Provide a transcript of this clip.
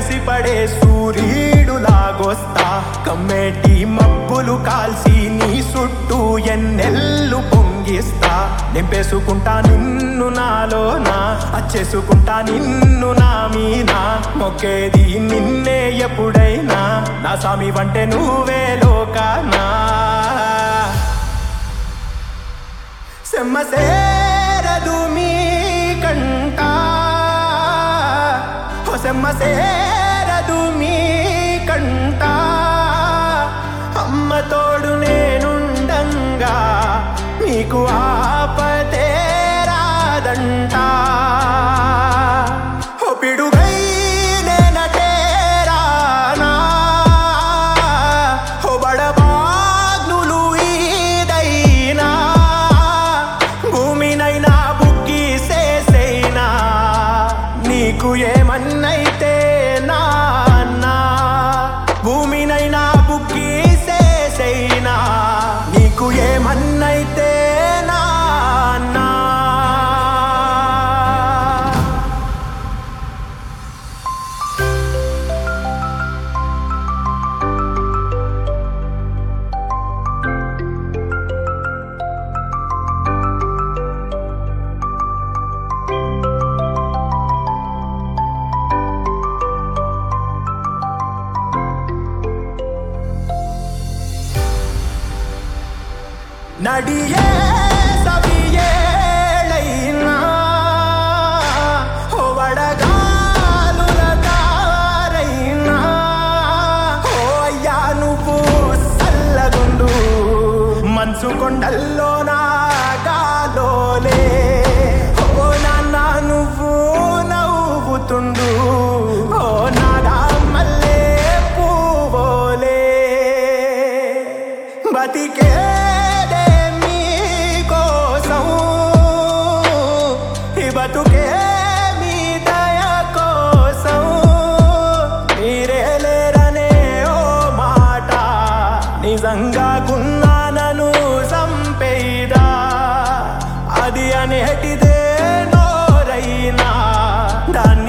ఎగసిపడే సూర్యుడులాగొస్తా కమ్మేటి మబ్బులు కాల్సి నీ చుట్టూ ఎన్నెల్లు పొంగిస్తా నింపేసుకుంటా నిన్ను నాలోనా అచ్చేసుకుంటా నిన్ను నా మీనా మొక్కేది నిన్నే ఎప్పుడైనా నా స్వామి వంటే నువ్వే లోకానా సెమ్మ సేరదు మీ కంట ఓ సెమ్మ సేరదు మీ కంట అమ్మ తోడు నేనుండంగా మీకు ఆపతే రాదంట ఓ పిడుగై నేనటేరానా ఓ బడబాగ్నులు ఈదైనా భూమినైనా బుక్కి సేసైనా నీకు ఏమన్నైతే నాన్నా భూమినైనా బుక్కి సేసైనా నీకు ఏమన్నైతే నాన్నా నడియే సవియేళైనా ఓ వడగాలుల దారైనా ఓ అయ్యా నువ్వు సల్లగుండు మంచు కొండల్లో నా గాలోలే ఓ నాన్న నువ్వు నవ్వుతుండు ఓ నాదా మల్లే పువ్వోలే బతికేదే మీకోసం ఈ బతుకే మీ దయ కోసం మీరే లేరనే ఓ మాట నిజంగా గున్నానను సంపేదా అది అనేటిదే నోరైనా దాన్ని